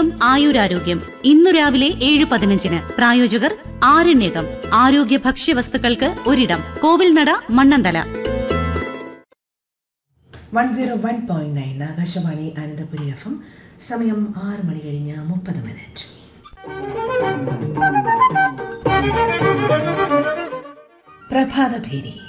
ആരണ്യകം ആയുരാരോഗ്യം ഇന്നു രാവിലെ ഏഴ് പതിനഞ്ചിന് പ്രായോജകർ ആരണ്യകം ആരോഗ്യ ഭക്ഷ്യവസ്തുക്കൾക്ക് ഒരിടം Kovilnada Mannanthala one zero one point nine Akashvani Ananthapuri F M സമയം ആറ് മണി കഴിഞ്ഞ് മുപ്പത് മിനിറ്റ് പ്രഭാതഭേരി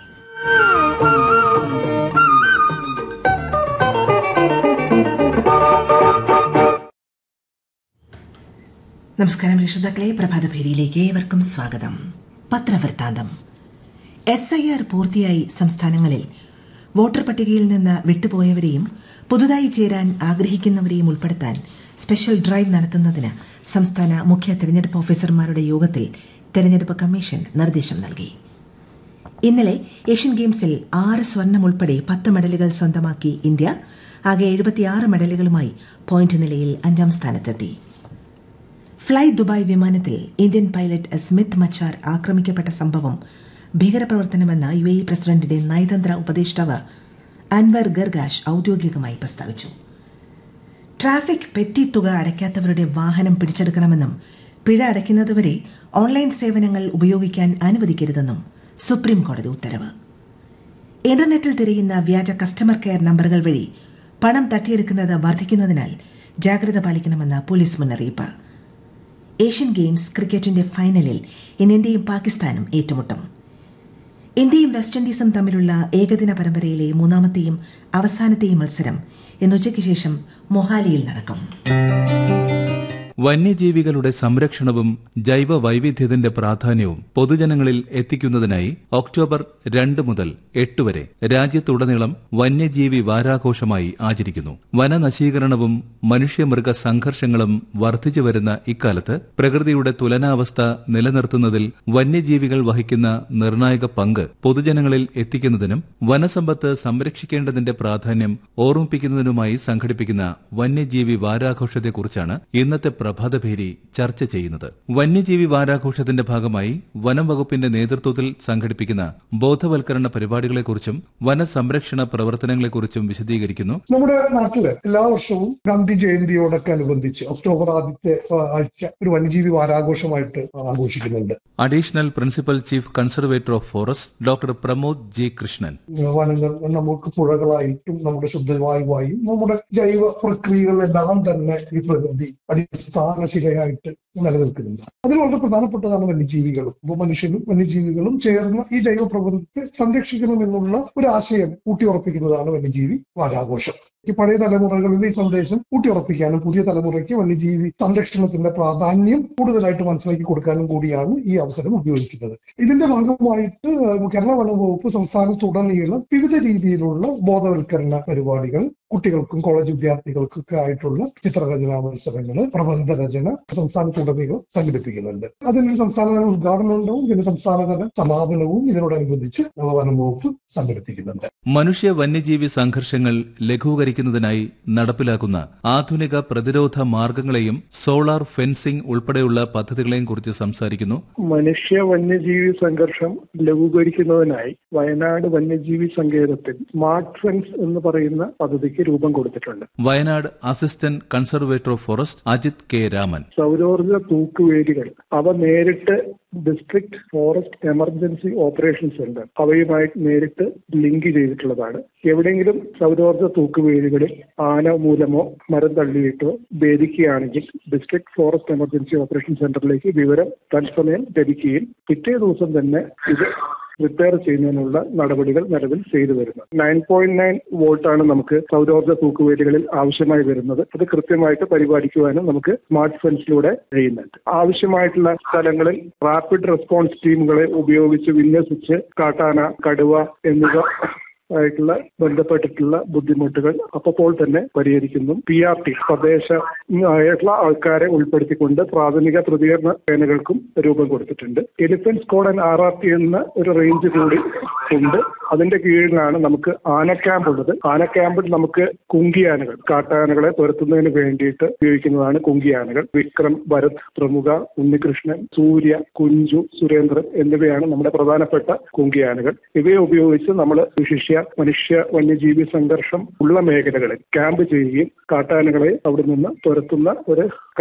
നമസ്കാരം രക്ഷിതാക്കളെ പ്രഭാതഭേരിയിലേക്ക് ഏവർക്കും സ്വാഗതം പത്രവൃത്താന്തം എസ് ഐ ആർ പൂർത്തിയായി സംസ്ഥാനങ്ങളിൽ വോട്ടർ പട്ടികയിൽ നിന്ന് വിട്ടുപോയവരെയും പുതുതായി ചേരാൻ ആഗ്രഹിക്കുന്നവരെയും ഉൾപ്പെടുത്താൻ സ്പെഷ്യൽ ഡ്രൈവ് നടത്തുന്നതിന് സംസ്ഥാന മുഖ്യ തെരഞ്ഞെടുപ്പ് ഓഫീസർമാരുടെ യോഗത്തിൽ തെരഞ്ഞെടുപ്പ് കമ്മീഷൻ നിർദ്ദേശം നൽകി ഇന്നലെ ഏഷ്യൻ ഗെയിംസിൽ ആറ് സ്വർണം ഉൾപ്പെടെ പത്ത് മെഡലുകൾ സ്വന്തമാക്കി ഇന്ത്യ ആകെ എഴുപത്തിയാറ് മെഡലുകളുമായി പോയിന്റ് നിലയിൽ അഞ്ചാം സ്ഥാനത്തെത്തി ഫ്ളൈ ദുബായ് വിമാനത്തിൽ ഇന്ത്യൻ പൈലറ്റ് സ്മിത്ത് മച്ചാർ ആക്രമിക്കപ്പെട്ട സംഭവം ഭീകരപ്രവർത്തനമെന്ന യു എ പ്രസിഡന്റിന്റെ നയതന്ത്ര ഉപദേഷ്ടാവ് അൻവർ ഗർഗാഷ് ഔദ്യോഗികമായി പ്രസ്താവിച്ചു ട്രാഫിക് പെറ്റി തുക അടയ്ക്കാത്തവരുടെ വാഹനം പിടിച്ചെടുക്കണമെന്നും പിഴ അടയ്ക്കുന്നതുവരെ ഓൺലൈൻ സേവനങ്ങൾ ഉപയോഗിക്കാൻ അനുവദിക്കരുതെന്നും സുപ്രീം കോടതി ഉത്തരവ് ഇന്റർനെറ്റിൽ തിരയുന്ന വ്യാജ കസ്റ്റമർ കെയർ നമ്പറുകൾ വഴി പണം തട്ടിയെടുക്കുന്നത് വർദ്ധിക്കുന്നതിനാൽ ജാഗ്രത പാലിക്കണമെന്ന് പോലീസ് മുന്നറിയിപ്പ് ഏഷ്യൻ ഗെയിംസ് ക്രിക്കറ്റിന്റെ ഫൈനലിൽ ഇന്ന് ഇന്ത്യയും പാകിസ്ഥാനും ഏറ്റുമുട്ടും ഇന്ത്യയും വെസ്റ്റ് ഇൻഡീസും തമ്മിലുള്ള ഏകദിന പരമ്പരയിലെ മൂന്നാമത്തെയും അവസാനത്തെയും മത്സരം ഇന്ന് ഉച്ചയ്ക്ക് ശേഷം മൊഹാലിയിൽ നടക്കും വന്യജീവികളുടെ സംരക്ഷണവും ജൈവ വൈവിധ്യത്തിന്റെ പ്രാധാന്യവും പൊതുജനങ്ങളിൽ എത്തിക്കുന്നതിനായി ഒക്ടോബർ രണ്ട് മുതൽ എട്ട് വരെ രാജ്യത്തുടനീളം വന്യജീവി വാരാഘോഷമായി ആചരിക്കുന്നു വനനശീകരണവും മനുഷ്യമൃഗ സംഘർഷങ്ങളും വർദ്ധിച്ചു വരുന്ന ഇക്കാലത്ത് പ്രകൃതിയുടെ തുലനാവസ്ഥ നിലനിർത്തുന്നതിൽ വന്യജീവികൾ വഹിക്കുന്ന നിർണായക പങ്ക് പൊതുജനങ്ങളിൽ എത്തിക്കുന്നതിനും വനസമ്പത്ത് സംരക്ഷിക്കേണ്ടതിന്റെ പ്രാധാന്യം ഓർമ്മിപ്പിക്കുന്നതിനുമായി സംഘടിപ്പിക്കുന്ന വന്യജീവി വാരാഘോഷത്തെക്കുറിച്ചാണ് ഇന്നത്തെ പ്രഭാതഭേരി ചർച്ച ചെയ്യുന്നത് വന്യജീവി വാരാഘോഷത്തിന്റെ ഭാഗമായി വനം വകുപ്പിന്റെ നേതൃത്വത്തിൽ സംഘടിപ്പിക്കുന്ന ബോധവൽക്കരണ പരിപാടികളെക്കുറിച്ചും വനസംരക്ഷണ പ്രവർത്തനങ്ങളെക്കുറിച്ചും വിശദീകരിക്കുന്നു നമ്മുടെ നാട്ടില് എല്ലാ വർഷവും ഗാന്ധി ജയന്തിയോടൊക്കെ അനുബന്ധിച്ച് ഒക്ടോബർ ആദ്യത്തെ ആ, ആഴ്ച ഒരു വന്യജീവി വാരാഘോഷമായിട്ട് ആഘോഷിക്കുന്നുണ്ട് additional principal chief conservator of forest doctor Pramod G Krishnan വനങ്ങൾ നമുക്ക് പുഴകളായിട്ടും നമ്മുടെ ശുദ്ധവായുവായും നമ്മുടെ ജൈവ പ്രക്രിയകളെല്ലാം തന്നെ ഈ പ്രകൃതി അടിസ്ഥാന ശിലയായിട്ട് നിലനിൽക്കുന്നുണ്ട് അതിൽ വളരെ പ്രധാനപ്പെട്ടതാണ് വന്യജീവികളും അപ്പോൾ മനുഷ്യനും വന്യജീവികളും ചേർന്ന് ഈ ജൈവ പ്രകൃതിയെ സംരക്ഷിക്കണമെന്നുള്ള ഒരു ആശയം ഊട്ടിയുറപ്പിക്കുന്നതാണ് വന്യജീവി വാരാഘോഷം ഈ പഴയ തലമുറകളിൽ ഈ സന്ദേശം ഊട്ടിയുറപ്പിക്കാനും പുതിയ തലമുറയ്ക്ക് വന്യജീവി സംരക്ഷണത്തിന്റെ പ്രാധാന്യം കൂടുതലായിട്ട് മനസ്സിലാക്കി കൊടുക്കാനും കൂടിയാണ് ഈ അവസരം ഉപയോഗിക്കുന്നത് ഇതിന്റെ ഭാഗമായിട്ട് കേരള വനം വകുപ്പ് സംസ്ഥാനത്തുടനീളം വിവിധ രീതിയിലുള്ള ബോധവൽക്കരണ പരിപാടികൾ കുട്ടികൾക്കും കോളേജ് വിദ്യാർത്ഥികൾക്കൊക്കെ ആയിട്ടുള്ള ചിത്രരചനാ മത്സരങ്ങള് പ്രബന്ധ രചന സംസ്ഥാനത്തുടനീളം സംഘടിപ്പിക്കുന്നുണ്ട് അതിനൊരു സംസ്ഥാനതല ഉദ്ഘാടനം ഉണ്ടാവും പിന്നെ സംസ്ഥാനതല സമാപനവും ഇതിനോടനുബന്ധിച്ച് വനം വകുപ്പ് സംഘടിപ്പിക്കുന്നുണ്ട് മനുഷ്യ വന്യജീവി സംഘർഷങ്ങൾ ലഘൂകരിക്കുന്നതിനായി നടപ്പിലാക്കുന്ന ആധുനിക പ്രതിരോധ മാർഗങ്ങളെയും സോളാർ ഫെൻസിംഗ് ഉൾപ്പെടെയുള്ള പദ്ധതികളെയും കുറിച്ച് സംസാരിക്കുന്നു മനുഷ്യ വന്യജീവി സംഘർഷം ലഘൂകരിക്കുന്നതിനായി വയനാട് വന്യജീവി സങ്കേതത്തിൽ സ്മാർട്ട് ഫെൻസ് എന്ന് പറയുന്ന പദ്ധതിക്ക് രൂപം കൊടുത്തിട്ടുണ്ട് Wayanad assistant conservator of forest Ajith K Raman സൗരോർജ തൂക്കുവേലികൾ അവ നേരിട്ട് district forest emergency operation centre അവയുമായി നേരിട്ട് ലിങ്ക് ചെയ്തിട്ടുള്ളതാണ് എവിടെയെങ്കിലും സൗരോർജ തൂക്കുവേലികളിൽ ആന മൂലമോ മരം തള്ളിയിട്ടോ ഭേദിക്കുകയാണെങ്കിൽ ഡിസ്ട്രിക്ട് ഫോറസ്റ്റ് എമർജൻസി ഓപ്പറേഷൻ സെന്ററിലേക്ക് വിവരം തത്സമയം ലഭിക്കുകയും പിറ്റേ ദിവസം തന്നെ ഇത് റിപ്പയർ ചെയ്യുന്നതിനുള്ള നടപടികൾ നിലവിൽ ചെയ്തു വരുന്നത് നയൻ പോയിന്റ് നയൻ വോൾട്ടാണ് നമുക്ക് സൗരോർജ്ജ തൂക്കുവേലികളിൽ ആവശ്യമായി വരുന്നത് അത് കൃത്യമായിട്ട് പരിപാലിക്കുവാനും നമുക്ക് സ്മാർട്ട് ഫെൻസിലൂടെ കഴിയുന്നുണ്ട് ആവശ്യമായിട്ടുള്ള സ്ഥലങ്ങളിൽ റാപ്പിഡ് റെസ്പോൺസ് ടീമുകളെ ഉപയോഗിച്ച് വിന്യസിച്ച് കാട്ടാന കടുവ എന്നിവ ആയിട്ടുള്ള ബന്ധപ്പെട്ടിട്ടുള്ള ബുദ്ധിമുട്ടുകൾ അപ്പോൾ തന്നെ പരിഹരിക്കുന്നു പി ആർ ടി പ്രദേശ ആയിട്ടുള്ള ആൾക്കാരെ ഉൾപ്പെടുത്തിക്കൊണ്ട് പ്രാഥമിക പ്രതികരണ സേനകൾക്കും രൂപം കൊടുത്തിട്ടുണ്ട് elephant squad and R R T എന്ന ഒരു റേഞ്ച് കൂടി ഉണ്ട് അതിന്റെ കീഴിലാണ് നമുക്ക് ആന ക്യാമ്പ് ഉള്ളത് ആന ക്യാമ്പിൽ നമുക്ക് കുങ്കിയാനകൾ കാട്ടാനകളെ തുരത്തുന്നതിന് വേണ്ടിയിട്ട് ഉപയോഗിക്കുന്നതാണ് കുങ്കിയാനകൾ വിക്രം ഭരത് പ്രമുഖ ഉണ്ണികൃഷ്ണൻ സൂര്യ കുഞ്ചു സുരേന്ദ്രൻ എന്നിവയാണ് നമ്മുടെ പ്രധാനപ്പെട്ട കുങ്കിയാനകൾ ഇവയെ ഉപയോഗിച്ച് നമ്മൾ വിശിഷ്യ മനുഷ്യ വന്യജീവി സംഘർഷം ഉള്ള മേഖലകളിൽ ക്യാമ്പ് ചെയ്യുകയും കാട്ടാനകളെ അവിടെ നിന്ന് തുരത്തുന്ന ഒരു